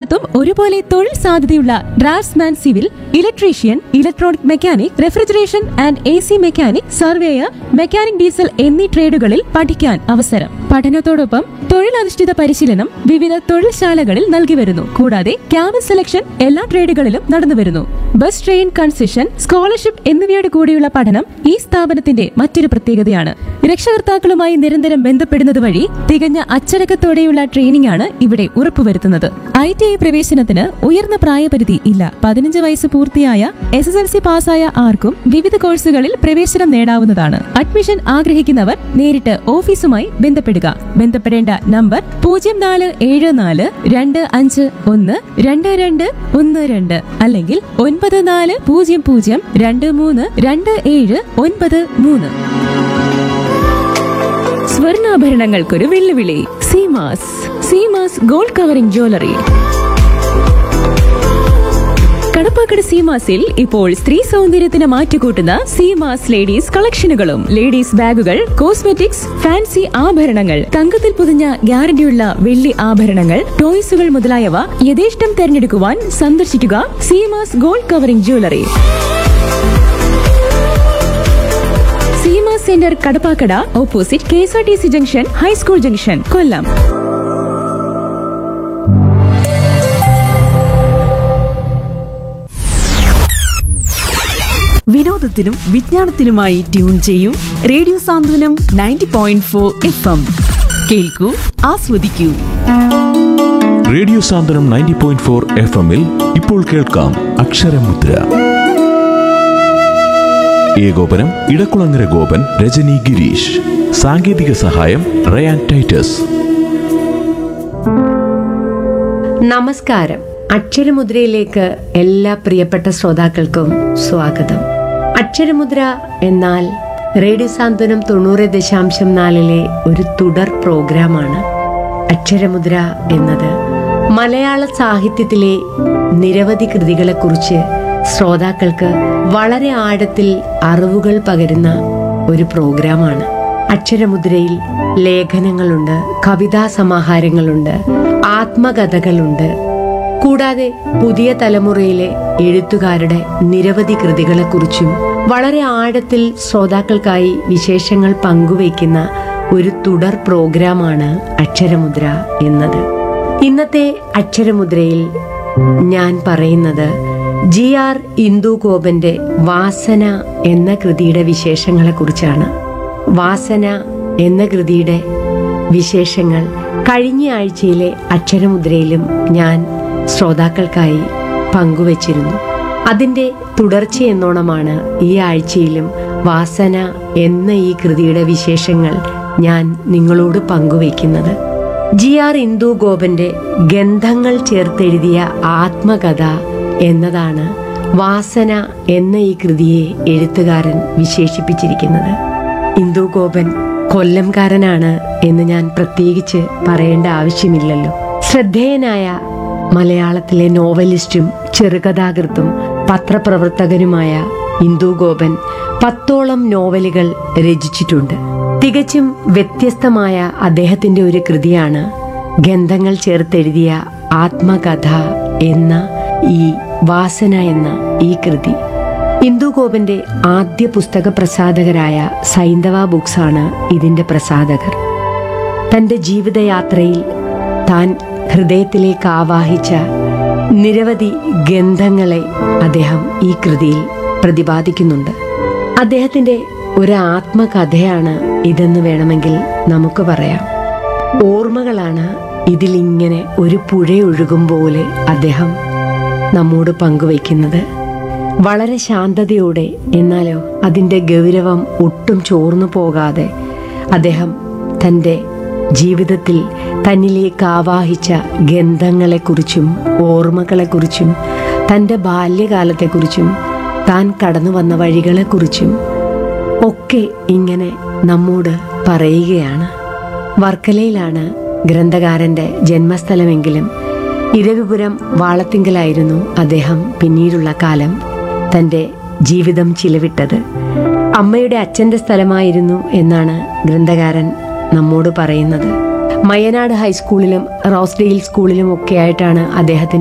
എല്ലായിടത്തും ഒരുപോലെ തൊഴിൽ സാധ്യതയുള്ള draughtsman civil electrician electronic mechanic refrigeration and A C mechanic surveyor mechanic diesel എന്നീ ട്രേഡുകളിൽ പഠിക്കാൻ അവസരം പഠനത്തോടൊപ്പം തൊഴിലധിഷ്ഠിത പരിശീലനം വിവിധ തൊഴിൽശാലകളിൽ നൽകി വരുന്നു കൂടാതെ ക്യാമ്പസ് സെലക്ഷൻ എല്ലാ ട്രേഡുകളിലും നടന്നു വരുന്നു ബസ് ട്രെയിൻ കൺസെഷൻ സ്കോളർഷിപ്പ് എന്നിവയോട് കൂടിയുള്ള പഠനം ഈ സ്ഥാപനത്തിന്റെ മറ്റൊരു പ്രത്യേകതയാണ് രക്ഷകർത്താക്കളുമായി നിരന്തരം ബന്ധപ്പെടുന്നത് വഴി തികഞ്ഞ അച്ചടക്കത്തോടെയുള്ള ട്രെയിനിംഗ് ആണ് ഇവിടെ ഉറപ്പുവരുത്തുന്നത് ഐ ടി ഐ പ്രവേശനത്തിന് ഉയർന്ന പ്രായപരിധി ഇല്ല പതിനഞ്ച് വയസ്സ് പൂർത്തിയായ എസ് എസ് എൽ സി പാസ്സായ ആർക്കും വിവിധ കോഴ്സുകളിൽ പ്രവേശനം നേടാവുന്നതാണ് അഡ്മിഷൻ ആഗ്രഹിക്കുന്നവർ നേരിട്ട് ഓഫീസുമായി ബന്ധപ്പെടുക ബന്ധപ്പെടേണ്ട നമ്പർ പൂജ്യം നാല് ഏഴ് നാല് രണ്ട് അഞ്ച് ഒന്ന് രണ്ട് രണ്ട് ഒന്ന് രണ്ട് അല്ലെങ്കിൽ ഒൻപത് നാല് പൂജ്യം പൂജ്യം രണ്ട് മൂന്ന് രണ്ട് ഏഴ് ഒൻപത് മൂന്ന് സ്വർണ്ണാഭരണങ്ങൾക്കൊരു വെല്ലുവിളി Seemas Seemas gold covering jewellery Kadappakada സീമാസിൽ ഇപ്പോൾ സ്ത്രീ സൗന്ദര്യത്തിന് മാറ്റുകൂട്ടുന്ന സീമാസ് ലേഡീസ് കളക്ഷനുകളും ലേഡീസ് ബാഗുകൾ കോസ്മെറ്റിക്സ് ഫാൻസി ആഭരണങ്ങൾ തങ്കത്തിൽ പൊതിഞ്ഞ ഗ്യാരണ്ടിയുള്ള വെള്ളി ആഭരണങ്ങൾ ടോയ്സുകൾ മുതലായവ യഥേഷ്ടം തെരഞ്ഞെടുക്കുവാൻ സന്ദർശിക്കുക Seemas gold covering jewellery Seema centre Kadappakada opposite K S R T C junction high school junction Kollam വിനോദത്തിനും വിജ്ഞാനത്തിനുമായി ട്യൂൺ ചെയ്യൂ radio Santhwanam ninety point four F M കേൾക്കൂ ആസ്വദിക്കൂ radio Santhwanam ninety point four F എമ്മിൽ ഇപ്പോൾ കേൾക്കാം അക്ഷരമുദ്ര ഏകോപനം ഇടക്കുളങ്ങര ഗോപൻ രജനി ഗിരീഷ് സാങ്കേതിക സഹായം റയാൻ ടൈറ്റസ് നമസ്കാരം അക്ഷരമുദ്രയിലേക്ക് എല്ലാ പ്രിയപ്പെട്ട ശ്രോതാക്കൾക്കും സ്വാഗതം അക്ഷരമുദ്ര എന്നാൽ റേഡിയോ സാന്ത്വനം തൊണ്ണൂറ് ദശാംശം നാലിലെ ഒരു തുടർ പ്രോഗ്രാമാണ് അക്ഷരമുദ്ര എന്നത് മലയാള സാഹിത്യത്തിലെ നിരവധി കൃതികളെക്കുറിച്ച് ശ്രോതാക്കൾക്ക് വളരെ ആഴത്തിൽ അറിവുകൾ പകരുന്ന ഒരു പ്രോഗ്രാമാണ് അക്ഷരമുദ്രയിൽ ലേഖനങ്ങളുണ്ട് കവിതാ സമാഹാരങ്ങളുണ്ട് ആത്മകഥകളുണ്ട് കൂടാതെ പുതിയ തലമുറയിലെ എഴുത്തുകാരുടെ നിരവധി കൃതികളെക്കുറിച്ചും വളരെ ആഴത്തിൽ ശ്രോതാക്കൾക്കായി വിശേഷങ്ങൾ പങ്കുവയ്ക്കുന്ന ഒരു തുടർ പ്രോഗ്രാമാണ് അക്ഷരമുദ്ര എന്നത് ഇന്നത്തെ അക്ഷരമുദ്രയിൽ ഞാൻ പറയുന്നത് ജി ആർ ഇന്ദു ഗോപന്റെ വാസന എന്ന കൃതിയുടെ വിശേഷങ്ങളെക്കുറിച്ചാണ് വാസന എന്ന കൃതിയുടെ വിശേഷങ്ങൾ കഴിഞ്ഞ ആഴ്ചയിലെ അക്ഷരമുദ്രയിലും ഞാൻ ശ്രോതാക്കൾക്കായി പങ്കുവച്ചിരുന്നു അതിന്റെ തുടർച്ചയെന്നോണമാണ് ഈ ആഴ്ചയിലും വാസന എന്ന ഈ കൃതിയുടെ വിശേഷങ്ങൾ ഞാൻ നിങ്ങളോട് പങ്കുവയ്ക്കുന്നത് ജി ആർ ഇന്ദു ഗോപന്റെ ഗന്ധങ്ങൾ ചേർത്തെഴുതിയ ആത്മകഥ എന്നതാണ് വാസന എന്ന ഈ കൃതിയെ എഴുത്തുകാരൻ വിശേഷിപ്പിച്ചിരിക്കുന്നത് ഇന്ദു ഗോപൻ കൊല്ലംകാരനാണ് എന്ന് ഞാൻ പ്രത്യേകിച്ച് പറയേണ്ട ആവശ്യമില്ലല്ലോ ശ്രദ്ധേയനായ മലയാളത്തിലെ നോവലിസ്റ്റും ചെറുകഥാകൃത്തും പത്രപ്രവർത്തകനുമായ ഇന്ദു ഗോപൻ പത്തോളം നോവലുകൾ രചിച്ചിട്ടുണ്ട് തികച്ചും വ്യത്യസ്തമായ അദ്ദേഹത്തിന്റെ ഒരു കൃതിയാണ് ഗന്ധങ്ങൾ ചേർത്തെഴുതിയ ആത്മകഥ എന്ന ഈ വാസന എന്ന ഈ കൃതി ഇന്ദു ഗോപന്റെ ആദ്യ പുസ്തക പ്രസാധകരായ സൈന്ധവ ബുക്സ് ആണ് ഇതിന്റെ പ്രസാധകർ തന്റെ ജീവിതയാത്രയിൽ താൻ ഹൃദയത്തിലേക്ക് ആവാഹിച്ച നിരവധി ഗന്ധങ്ങളെ അദ്ദേഹം ഈ കൃതിയിൽ പ്രതിപാദിക്കുന്നുണ്ട് അദ്ദേഹത്തിന്റെ ഒരു ആത്മകഥയാണ് ഇതെന്ന് വേണമെങ്കിൽ നമുക്ക് പറയാം ഓർമ്മകളാണ് ഇതിലിങ്ങനെ ഒരു പുഴയൊഴുകും പോലെ അദ്ദേഹം നമ്മോട് പങ്കുവയ്ക്കുന്നത് വളരെ ശാന്തതയോടെ എന്നാലോ അതിൻ്റെ ഗൗരവം ഒട്ടും ചോർന്നു പോകാതെ അദ്ദേഹം തൻ്റെ ജീവിതത്തിൽ തന്നിലേക്ക് ആവാഹിച്ച ഗന്ധങ്ങളെക്കുറിച്ചും ഓർമ്മകളെക്കുറിച്ചും തൻ്റെ ബാല്യകാലത്തെക്കുറിച്ചും താൻ കടന്നു വന്ന വഴികളെക്കുറിച്ചും ഒക്കെ ഇങ്ങനെ നമ്മോട് പറയുകയാണ് വർക്കലയിലാണ് ഗ്രന്ഥകാരന്റെ ജന്മസ്ഥലമെങ്കിലും ഇരവിപുരം വാളത്തിങ്കലായിരുന്നു അദ്ദേഹം പിന്നീടുള്ള കാലം തന്റെ ജീവിതം ചിലവിട്ടത് അമ്മയുടെ അച്ഛന്റെ സ്ഥലമായിരുന്നു എന്നാണ് ഗ്രന്ഥകാരൻ നമ്മോട് പറയുന്നത് മയനാട് ഹൈസ്കൂളിലും റോസ്ഡെയിൽ സ്കൂളിലും ഒക്കെ ആയിട്ടാണ് അദ്ദേഹത്തിന്റെ